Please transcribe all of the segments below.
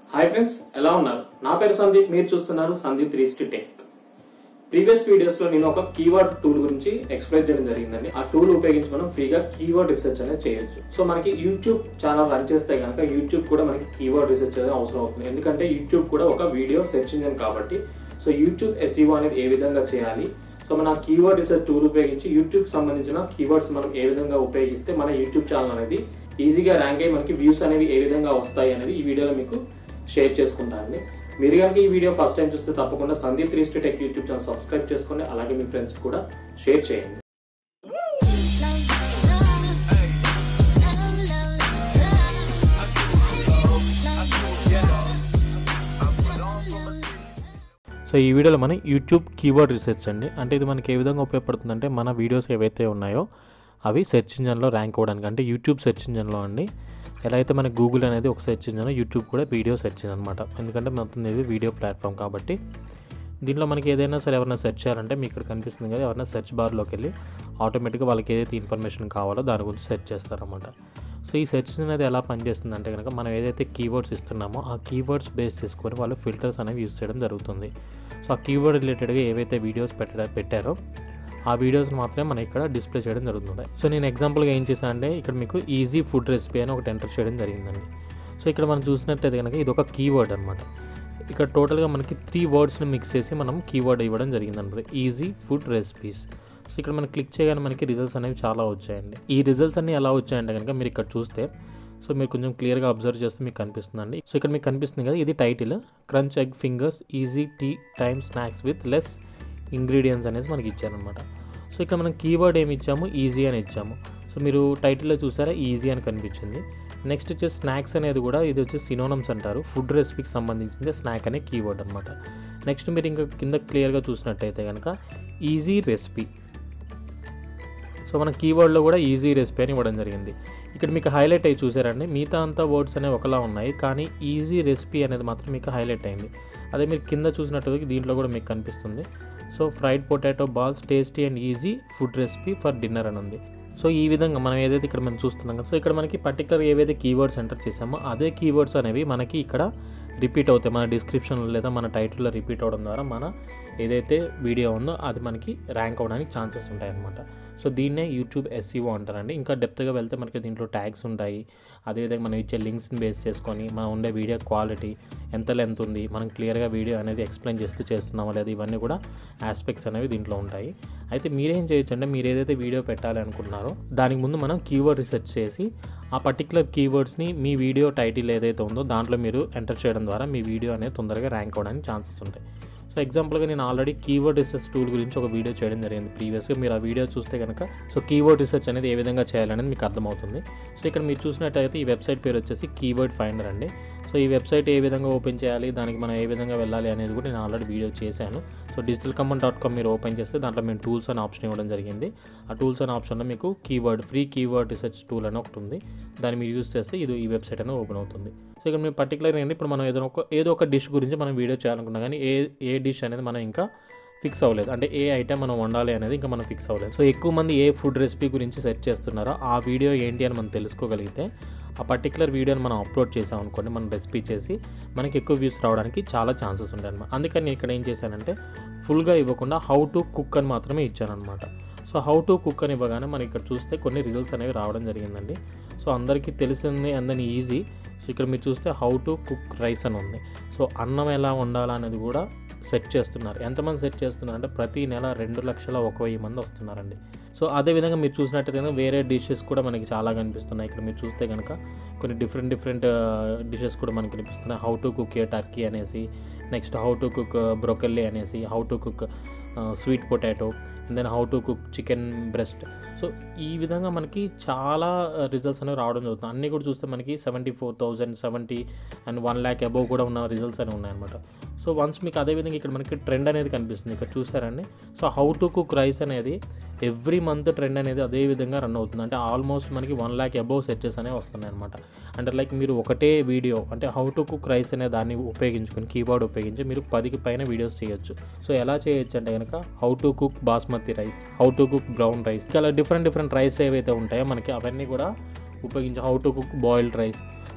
hi friends ఎలా ఉన్నారు నా పేరు సందీప్ మీరు చూస్తున్నారు Sandeep three tech previous videos లో నేను ఒక కీవర్డ్ టూల్ గురించి ఎక్స్ప్లెయిన్ చేయడం జరిగిందండి ఆ టూల్ ఉపయోగించి మనం ఫ్రీగా కీవర్డ్ రీసెర్చ్ అనేది చేయొచ్చు సో మనకి యూట్యూబ్ ఛానల్ రన్ చేస్తే కనుక యూట్యూబ్ కూడా మనకి కీవర్డ్ రీసెర్చ్ అనేది అవసరం అవుతుంది ఎందుకంటే యూట్యూబ్ కూడా ఒక వీడియో సెర్చ్ ఇంజిన్ కాబట్టి సో యూట్యూబ్ ఎస్ఈఓ అనేది ఏ విధంగా చేయాలి సో మన కీవర్డ్ రీసెర్చ్ టూల్ ఉపయోగించి యూట్యూబ్ సంబంధించిన కీవర్డ్స్ మనం ఏ విధంగా ఉపయోగిస్తే మన యూట్యూబ్ ఛానల్ అనేది ఈజీగా ర్యాంక్ అయ్యి మనకి వ్యూస్ అనేవి ఏ విధంగా వస్తాయి అనేది ఈ వీడియోలో మీకు షేర్ చేసుకుంటానండి మీరు కనుక ఈ వీడియో ఫస్ట్ టైం చూస్తే తప్పకుండా Sandeep three tech YouTube channel subscribe చేసుకోండి అలాగే మీ ఫ్రెండ్స్ కూడా షేర్ చేయండి సో ఈ వీడియోలో మనం యూట్యూబ్ కీవర్డ్ రీసెర్చ్ అండి అంటే ఇది మనకి ఏ విధంగా ఉపయోగపడుతుందంటే మన వీడియోస్ ఏవైతే ఉన్నాయో అవి సెర్చ్ ఇంజన్లో ర్యాంక్ అవ్వడానికి అంటే యూట్యూబ్ సెర్చ్ ఇంజన్లో అండి ఎలా అయితే మన గూగుల్ అనేది ఒక సెర్చ్ ఇంజన్ యూట్యూబ్ కూడా వీడియో సెర్చ్ ఇంజన్ అనమాట ఎందుకంటే మొత్తం ఇది వీడియో ప్లాట్ఫామ్ కాబట్టి దీంట్లో మనకి ఏదైనా సరే ఎవరైనా సెర్చ్ చేయాలంటే మీకు ఇక్కడ కనిపిస్తుంది కదా ఎవరైనా సెర్చ్ బార్లోకి వెళ్ళి ఆటోమేటిక్గా వాళ్ళకి ఏదైతే ఇన్ఫర్మేషన్ కావాలో దాని గురించి సెర్చ్ చేస్తారన్నమాట సో ఈ సెర్చ్ అనేది ఎలా పనిచేస్తుంది అంటే కనుక మనం ఏదైతే కీవర్డ్స్ ఇస్తున్నామో ఆ కీవర్డ్స్ బేస్ చేసుకొని వాళ్ళు ఫిల్టర్స్ అనేవి యూస్ చేయడం జరుగుతుంది సో ఆ కీవర్డ్ రిలేటెడ్గా ఏవైతే వీడియోస్ పెట్ట పెట్టారో ఆ వీడియోస్ మాత్రమే మనం ఇక్కడ డిస్ప్లే చేయడం జరుగుతుంది సో నేను ఎగ్జాంపుల్గా ఏం చేశాను అంటే ఇక్కడ మీకు ఈజీ ఫుడ్ రెసిపీ అని ఒకటి ఎంటర్ చేయడం జరిగిందండి సో ఇక్కడ మనం చూసినట్టయితే కనుక ఇది ఒక కీవర్డ్ అనమాట ఇక్కడ టోటల్గా మనకి త్రీ వర్డ్స్ని మిక్స్ చేసి మనం కీవర్డ్ ఇవ్వడం జరిగింది అనమాట ఈజీ ఫుడ్ రెసిపీస్ సో ఇక్కడ మనం క్లిక్ చేయగానే మనకి రిజల్ట్స్ అనేవి చాలా వచ్చాయండి ఈ రిజల్ట్స్ అన్ని ఎలా వచ్చాయంటే కనుక మీరు ఇక్కడ చూస్తే సో మీరు కొంచెం క్లియర్గా అబ్జర్వ్ చేస్తే మీకు కనిపిస్తుందండి సో ఇక్కడ మీకు కనిపిస్తుంది కదా ఇది title crunch egg fingers easy tea time snacks with less ingredients అనేసి మనకి ఇచ్చారనమాట సో ఇక్కడ మనం కీవర్డ్ ఏమి ఇచ్చాము ఈజీ అని ఇచ్చాము సో మీరు టైటిల్లో చూసారా ఈజీ అని కనిపించింది నెక్స్ట్ వచ్చేసి స్నాక్స్ అనేది కూడా ఇది వచ్చేసి సినోనమ్స్ అంటారు ఫుడ్ రెసిపీకి సంబంధించింది స్నాక్ అనే కీవర్డ్ అనమాట నెక్స్ట్ మీరు ఇంకా కింద క్లియర్గా చూసినట్టయితే కనుక ఈజీ రెసిపీ సో మన కీవర్డ్లో కూడా ఈజీ రెసిపీ అని ఇవ్వడం జరిగింది ఇక్కడ మీకు హైలైట్ అయ్యి చూసారండి మిగతా అంతా వర్డ్స్ అనేవి ఒకలా ఉన్నాయి కానీ ఈజీ రెసిపీ అనేది మాత్రం మీకు హైలైట్ అయింది అదే మీరు కింద చూసినట్టు దీంట్లో కూడా మీకు కనిపిస్తుంది so fried potato balls tasty and easy food recipe for dinner అని ఉంది సో ఈ విధంగా మనం ఏదైతే ఇక్కడ మనం చూస్తున్నాం కదా సో ఇక్కడ మనకి పర్టికులర్ ఏవైతే కీవర్డ్స్ ఎంటర్ చేసామో అదే కీవర్డ్స్ అనేవి మనకి ఇక్కడ రిపీట్ అవుతాయి మన డిస్క్రిప్షన్లో లేదా మన టైటిల్లో రిపీట్ అవడం ద్వారా మన ఏదైతే వీడియో ఉందో అది మనకి ర్యాంక్ అవ్వడానికి ఛాన్సెస్ ఉంటాయి అన్నమాట సో దీన్నే యూట్యూబ్ ఎస్ఈఓ అంటారండి ఇంకా డెప్త్గా వెళ్తే మనకి దీంట్లో ట్యాగ్స్ ఉంటాయి అదేవిధంగా మనం ఇచ్చే లింక్స్ని బేస్ చేసుకొని మనం ఉండే వీడియో క్వాలిటీ ఎంత లెంత్ ఉంది మనం క్లియర్గా వీడియో అనేది ఎక్స్ప్లెయిన్ చేస్తూ చేస్తున్నామా లేదా ఇవన్నీ కూడా ఆస్పెక్ట్స్ అనేవి దీంట్లో ఉంటాయి అయితే మీరేం చేయొచ్చు అంటే మీరు ఏదైతే వీడియో పెట్టాలి అనుకుంటున్నారో దానికి ముందు మనం కీవర్డ్ రీసెర్చ్ చేసి ఆ పర్టికులర్ కీవర్డ్స్ని మీ వీడియో టైటిల్ ఏదైతే ఉందో దాంట్లో మీరు ఎంటర్ చేయడం ద్వారా మీ వీడియో అనేది తొందరగా ర్యాంక్ అవ్వడానికి ఛాన్సెస్ ఉంటాయి సో ఎగ్జాంపుల్గా నేను ఆల్రెడీ కీవర్డ్ రీసెర్చ్ టూల్ గురించి ఒక వీడియో చేయడం జరిగింది ప్రీవియస్గా మీరు ఆ వీడియో చూస్తే కనుక సో కీవర్డ్ రీసెర్చ్ అనేది ఏ విధంగా చేయాలనేది మీకు అర్థమవుతుంది సో ఇక్కడ మీరు చూసినట్టయితే ఈ వెబ్సైట్ పేరు వచ్చేసి కీవర్డ్ ఫైండర్ అండి సో ఈ వెబ్సైట్ ఏ విధంగా ఓపెన్ చేయాలి దానికి మనం ఏ విధంగా వెళ్ళాలి అనేది కూడా నేను ఆల్రెడీ వీడియో చేశాను so digital common dot com మీరు ఓపెన్ చేస్తే దాంట్లో మేము టూల్స్ అనే ఆప్షన్ ఇవ్వడం జరిగింది ఆ టూల్స్ అనే ఆప్షన్లో మీకు keyword free keyword research tool అని ఒకటి ఉంది దాన్ని మీరు యూస్ చేస్తే ఇది ఈ వెబ్సైట్ అనేది ఓపెన్ అవుతుంది సో ఇక్కడ మేము పర్టికులర్ ఏంటి ఇప్పుడు మనం ఏదో ఒక ఏదో ఒక డిష్ గురించి మనం వీడియో చేయాలనుకున్నాం కానీ ఏ ఏ డిష్ అనేది మనం ఇంకా ఫిక్స్ అవ్వలేదు అంటే ఏ ఐటెం మనం వండాలి అనేది ఇంకా మనం ఫిక్స్ అవ్వలేదు సో ఎక్కువ మంది ఏ ఫుడ్ రెసిపీ గురించి సెర్చ్ చేస్తున్నారో ఆ వీడియో ఏంటి అని మనం తెలుసుకోగలిగితే ఆ పర్టికులర్ వీడియోని మనం అప్లోడ్ చేసాం అనుకోండి మనం రెసిపీ చేసి మనకి ఎక్కువ వ్యూస్ రావడానికి చాలా ఛాన్సెస్ ఉంటాయి అనమాట అందుకని నేను ఇక్కడ ఏం చేశానంటే ఫుల్గా ఇవ్వకుండా హౌ టు కుక్ అని మాత్రమే ఇచ్చానమాట సో హౌ టు కుక్ అని ఇవ్వగానే మనం ఇక్కడ చూస్తే కొన్ని రిజల్ట్స్ అనేవి రావడం జరిగిందండి సో అందరికీ తెలిసింది అందని ఈజీ సో ఇక్కడ మీరు చూస్తే హౌ టు కుక్ రైస్ అని ఉంది సో అన్నం ఎలా వండాలా అనేది కూడా సెట్ చేస్తున్నారు ఎంతమంది సెట్ చేస్తున్నారు అంటే ప్రతి నెల రెండు లక్షల ఒక వెయ్యి మంది వస్తున్నారండి సో అదేవిధంగా మీరు చూసినట్టయితే కనుక వేరే డిషెస్ కూడా మనకి చాలా కనిపిస్తున్నాయి ఇక్కడ మీరు చూస్తే కనుక కొన్ని డిఫరెంట్ డిఫరెంట్ డిషెస్ కూడా మనకి కనిపిస్తున్నాయి how to cook a turkey అనేసి next how to cook broccoli అనేసి how to cook sweet potato and then how to cook chicken breast so ఈ విధంగా మనకి చాలా రిజల్ట్స్ అనేవి రావడం జరుగుతుంది అన్నీ కూడా చూస్తే మనకి seventy four thousand seventy and one lakh above కూడా ఉన్న రిజల్ట్స్ అనేవి ఉన్నాయన్నమాట సో వన్స్ మీకు అదేవిధంగా ఇక్కడ మనకి ట్రెండ్ అనేది కనిపిస్తుంది ఇక్కడ చూసారండి so how to cook rice అనేది ఎవ్రీ మంత్ ట్రెండ్ అనేది అదే విధంగా రన్ అవుతుంది అంటే ఆల్మోస్ట్ మనకి వన్ ల్యాక్ అబోవ్ సెర్చెస్ అనేవి వస్తున్నాయి అనమాట అంటే లైక్ మీరు ఒకటే వీడియో అంటే హౌ టు కుక్ రైస్ అనే దాన్ని ఉపయోగించుకొని కీబోర్డ్ ఉపయోగించి మీరు పదికి పైన వీడియోస్ చేయొచ్చు సో ఎలా చేయొచ్చు అంటే కనుక how to cook basmati rice how to cook brown rice ఇలా డిఫరెంట్ డిఫరెంట్ రైస్ ఏవైతే ఉంటాయో మనకి అవన్నీ కూడా ఉపయోగించి how to cook boiled rice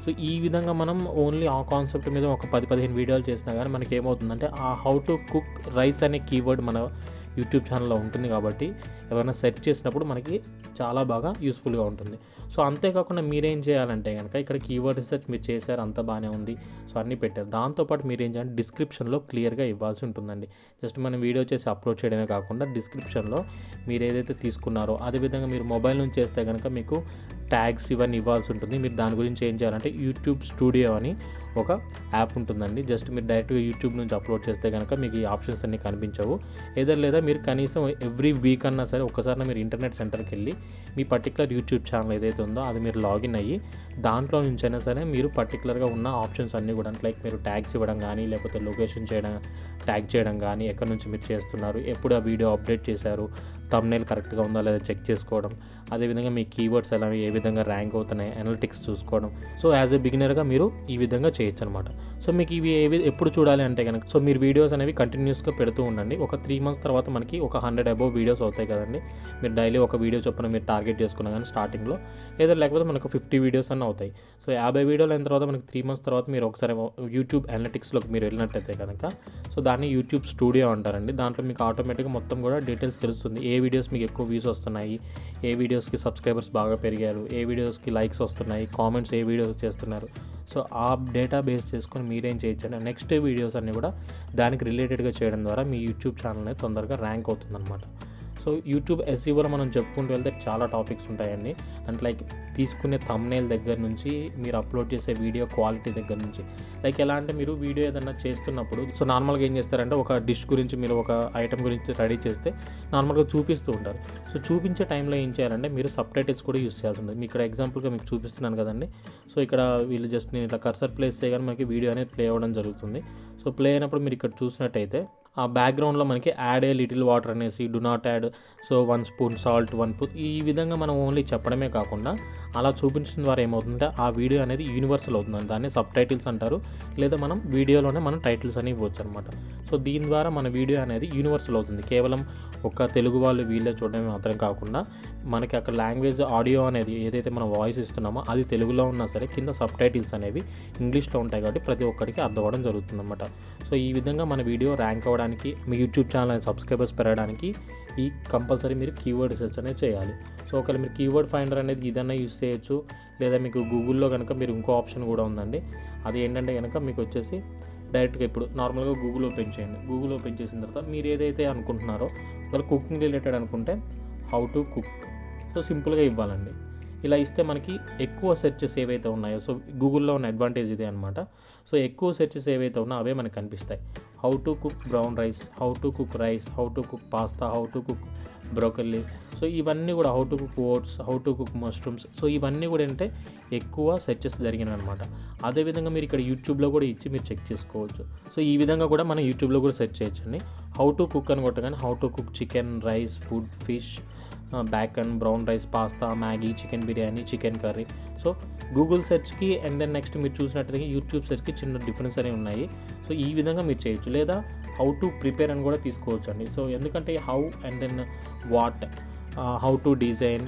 so ఈ విధంగా మనం ఓన్లీ ఆ కాన్సెప్ట్ మీద ఒక పది పదిహేను వీడియోలు చేసినా కానీ మనకి ఏమవుతుందంటే ఆ హౌ టు కుక్ రైస్ అనే కీవర్డ్ మన యూట్యూబ్ ఛానల్లో ఉంటుంది కాబట్టి ఎవరైనా సెర్చ్ చేసినప్పుడు మనకి చాలా బాగా యూస్ఫుల్గా ఉంటుంది సో అంతేకాకుండా మీరేం చేయాలంటే కనుక ఇక్కడ కీవర్డ్ రీసెర్చ్ మీరు చేశారు అంత బాగానే ఉంది సో అన్నీ పెట్టారు దాంతోపాటు మీరు ఏం చేయాలి డిస్క్రిప్షన్లో క్లియర్గా ఇవ్వాల్సి ఉంటుందండి జస్ట్ మనం వీడియో చేసి అప్లోడ్ చేయడమే కాకుండా డిస్క్రిప్షన్లో మీరు ఏదైతే తీసుకున్నారో అదేవిధంగా మీరు మొబైల్ నుంచి చేస్తే కనుక మీకు ట్యాగ్స్ ఇవన్నీ ఇవ్వాల్సి ఉంటుంది మీరు దాని గురించి ఏం చేయాలంటే యూట్యూబ్ స్టూడియో అని ఒక యాప్ ఉంటుందండి జస్ట్ మీరు డైరెక్ట్గా యూట్యూబ్ నుంచి అప్లోడ్ చేస్తే కనుక మీకు ఈ ఆప్షన్స్ అన్నీ కనిపించవు ఏదో లేదా మీరు కనీసం ఎవ్రీ వీక్ అన్నా సరే ఒకసారి మీరు ఇంటర్నెట్ సెంటర్కి వెళ్ళి మీ పర్టికులర్ యూట్యూబ్ ఛానల్ ఏదైతే ఉందో అది మీరు లాగిన్ అయ్యి దాంట్లో నుంచి అయినా సరే మీరు పర్టికులర్గా ఉన్న ఆప్షన్స్ అన్నీ కూడా లైక్ మీరు ట్యాగ్స్ ఇవ్వడం కానీ లేకపోతే లొకేషన్ చేయడం ట్యాగ్ చేయడం కానీ ఎక్కడి నుంచి మీరు చేస్తున్నారు ఎప్పుడు ఆ వీడియో అప్డేట్ చేశారు తమ్నేల్ కరెక్ట్గా ఉందా లేదా చెక్ చేసుకోవడం అదేవిధంగా మీ కీవర్డ్స్ ఎలా ఏ విధంగా ర్యాంక్ అవుతున్నాయి అనలిటిక్స్ చూసుకోవడం సో యాజ్ ఎ బిగినర్గా మీరు ఈ విధంగా చేయొచ్చు అనమాట సో మీకు ఇవి ఏవి ఎప్పుడు చూడాలి అంటే కనుక సో మీరు వీడియోస్ అనేవి కంటిన్యూస్గా పెడుతూ ఉండండి ఒక త్రీ మంత్స్ తర్వాత మనకి ఒక హండ్రెడ్ అబోవ్ వీడియోస్ అవుతాయి కదండి మీరు డైలీ ఒక వీడియో చొప్పున మీరు టార్గెట్ చేసుకున్నా కానీ స్టార్టింగ్లో ఏదో లేకపోతే మనకు ఫిఫ్టీ వీడియోస్ అన్న అవుతాయి సో యాభై వీడియోలు అయిన తర్వాత మనకి త్రీ మంత్స్ తర్వాత మీరు ఒకసారి యూట్యూబ్ అనలిటిక్స్లోకి మీరు వెళ్ళినట్టయితే కనుక సో దాన్ని యూట్యూబ్ స్టూడియో అంటారండి దాంట్లో మీకు ఆటోమేటిక్గా మొత్తం కూడా డీటెయిల్స్ తెలుస్తుంది ఏ వీడియోస్ మీకు ఎక్కువ వ్యూస్ వస్తున్నాయి ఏ వీడియోస్కి సబ్స్క్రైబర్స్ బాగా పెరిగారు ఏ వీడియోస్కి లైక్స్ వస్తున్నాయి కామెంట్స్ ఏ వీడియోస్ చేస్తున్నారు సో ఆ డేటా బేస్ చేసుకొని మీరేం చేయొచ్చు అంటే నెక్స్ట్ వీడియోస్ అన్నీ కూడా దానికి రిలేటెడ్గా చేయడం ద్వారా మీ యూట్యూబ్ ఛానల్ అనేది తొందరగా ర్యాంక్ అవుతుందన్నమాట సో యూట్యూబ్ ఎస్ఈఓలో మనం చెప్పుకుంటూ వెళ్తే చాలా టాపిక్స్ ఉంటాయండి అంటే లైక్ తీసుకునే తమ్నేల్ దగ్గర నుంచి మీరు అప్లోడ్ చేసే వీడియో క్వాలిటీ దగ్గర నుంచి లైక్ ఎలా అంటే మీరు వీడియో ఏదైనా చేస్తున్నప్పుడు సో నార్మల్గా ఏం చేస్తారంటే ఒక డిష్ గురించి మీరు ఒక ఐటమ్ గురించి రెడీ చేస్తే నార్మల్గా చూపిస్తూ ఉంటారు సో చూపించే టైంలో ఏం చేయాలంటే మీరు సబ్ టైటిల్స్ కూడా యూస్ చేయాల్సి ఉంటుంది ఇక్కడ ఎగ్జాంపుల్గా మీకు చూపిస్తున్నాను కదండి సో ఇక్కడ వీళ్ళు జస్ట్ నేను ఇట్లా కర్సర్ ప్లేస్ చేయగానే మనకి వీడియో అనేది ప్లే అవ్వడం జరుగుతుంది సో ప్లే అయినప్పుడు మీరు ఇక్కడ చూసినట్టయితే ఆ బ్యాక్గ్రౌండ్లో మనకి యాడ్ ఏ లిటిల్ వాటర్ అనేసి do not add so one spoon salt one spoon ఈ విధంగా మనం ఓన్లీ చెప్పడమే కాకుండా అలా చూపించడం ద్వారా ఏమవుతుందంటే ఆ వీడియో అనేది యూనివర్సల్ అవుతుంది దాన్ని సబ్ టైటిల్స్ అంటారు లేదా మనం వీడియోలోనే మనం టైటిల్స్ అని ఇవ్వచ్చు అనమాట సో దీని ద్వారా మన వీడియో అనేది యూనివర్సల్ అవుతుంది కేవలం ఒక తెలుగు వాళ్ళు వీళ్ళే చూడడమే మాత్రం కాకుండా మనకి అక్కడ లాంగ్వేజ్ ఆడియో అనేది ఏదైతే మనం వాయిస్ ఇస్తున్నామో అది తెలుగులో ఉన్నా సరే కింద సబ్ టైటిల్స్ అనేవి ఇంగ్లీష్లో ఉంటాయి కాబట్టి ప్రతి ఒక్కరికి అర్థం అవ్వడం జరుగుతుంది అనమాట సో ఈ విధంగా మన వీడియో ర్యాంక్ అవ్వడానికి మీ యూట్యూబ్ ఛానల్ సబ్స్క్రైబర్స్ పెరగడానికి ఈ కంపల్సరీ మీరు కీవర్డ్ రీసెర్చ్ అనేది చేయాలి సో ఒకవేళ మీరు కీవర్డ్ ఫైండర్ అనేది ఇదన్నా యూస్ చేయొచ్చు లేదా మీకు గూగుల్లో కనుక మీరు ఇంకో ఆప్షన్ కూడా ఉందండి అది ఏంటంటే కనుక మీకు వచ్చేసి డైరెక్ట్గా ఇప్పుడు నార్మల్గా గూగుల్ ఓపెన్ చేయండి గూగుల్ ఓపెన్ చేసిన తర్వాత మీరు ఏదైతే అనుకుంటున్నారో ఒకవేళ కుకింగ్ రిలేటెడ్ అనుకుంటే హౌ టు కుక్ సో సింపుల్గా ఇవ్వాలండి ఇలా ఇస్తే మనకి ఎక్కువ సెర్చెస్ ఏవైతే ఉన్నాయో సో గూగుల్లో ఉన్న అడ్వాంటేజ్ ఇదే అనమాట సో ఎక్కువ సెర్చెస్ ఏవైతే ఉన్నాయో అవే మనకు కనిపిస్తాయి how to cook brown rice how to cook rice how to cook pasta how to cook broccoli so ఇవన్నీ కూడా how to cook oats how to cook mushrooms so ఇవన్నీ కూడా ఏంటంటే ఎక్కువ సెర్చెస్ జరిగినాయి అనమాట అదేవిధంగా మీరు ఇక్కడ యూట్యూబ్లో కూడా ఇచ్చి మీరు చెక్ చేసుకోవచ్చు సో ఈ విధంగా కూడా మనం యూట్యూబ్లో కూడా సెర్చ్ చేయొచ్చండి హౌ టు కుక్ అని కొట్టగానే how to cook chicken rice food fish bacon brown rice pasta Maggi chicken biryani chicken curry so Google సెర్చ్కి అండ్ దెన్ నెక్స్ట్ మీరు చూసినట్టయితే యూట్యూబ్ సెర్చ్కి చిన్న డిఫరెన్స్ అనేవి ఉన్నాయి సో ఈ విధంగా మీరు చేయొచ్చు లేదా హౌ టు ప్రిపేర్ అని కూడా తీసుకోవచ్చు అండి సో ఎందుకంటే how and then what how to design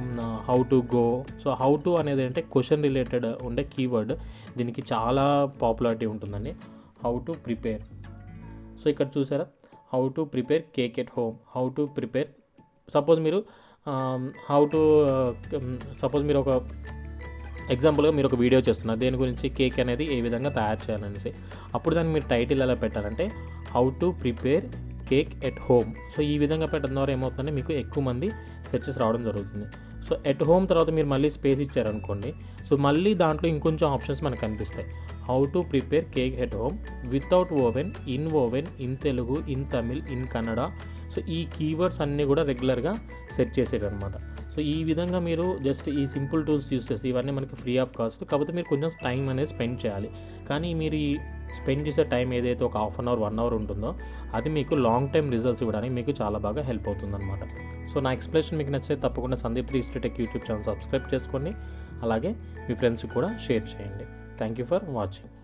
how to go so how to అనేది అంటే క్వశ్చన్ రిలేటెడ్ ఉండే కీవర్డ్ దీనికి చాలా పాపులారిటీ ఉంటుందండి హౌ టు ప్రిపేర్ సో ఇక్కడ చూసారా how to prepare cake at home how to prepare suppose మీరు how to suppose మీరు ఒక ఎగ్జాంపుల్గా మీరు ఒక వీడియో చేస్తున్నారు దేని గురించి కేక్ అనేది ఏ విధంగా తయారు చేయాలనేసి అప్పుడు దానికి మీరు టైటిల్ ఎలా పెట్టాలంటే how to prepare cake at home so ఈ విధంగా పెట్టడం ద్వారా ఏమవుతుందంటే మీకు ఎక్కువ మంది సెర్చెస్ రావడం జరుగుతుంది సో ఎట్ హోమ్ తర్వాత మీరు మళ్ళీ స్పేస్ ఇచ్చారనుకోండి సో మళ్ళీ దాంట్లో ఇంకొంచెం ఆప్షన్స్ మనకు కనిపిస్తాయి how to prepare cake at home without oven in oven in Telugu in Tamil in Kannada so ఈ కీవర్డ్స్ అన్నీ కూడా రెగ్యులర్గా సెట్ చేసేది అనమాట సో ఈ విధంగా మీరు జస్ట్ ఈ సింపుల్ టూల్స్ యూస్ చేసి ఇవన్నీ మనకి ఫ్రీ ఆఫ్ కాస్ట్ కాకపోతే మీరు కొంచెం టైం అనేది స్పెండ్ చేయాలి కానీ మీరు ఈ స్పెండ్ చేసే టైం ఏదైతే ఒక half an hour one hour ఉంటుందో అది మీకు లాంగ్ టైం రిజల్ట్స్ ఇవ్వడానికి మీకు చాలా బాగా హెల్ప్ అవుతుంది అనమాట సో నా ఎక్స్ప్లెనేషన్ మీకు నచ్చితే తప్పకుండా Sandeep three tech YouTube channel subscribe చేసుకోండి అలాగే మీ ఫ్రెండ్స్కి కూడా షేర్ చేయండి థ్యాంక్ యూ ఫర్ వాచింగ్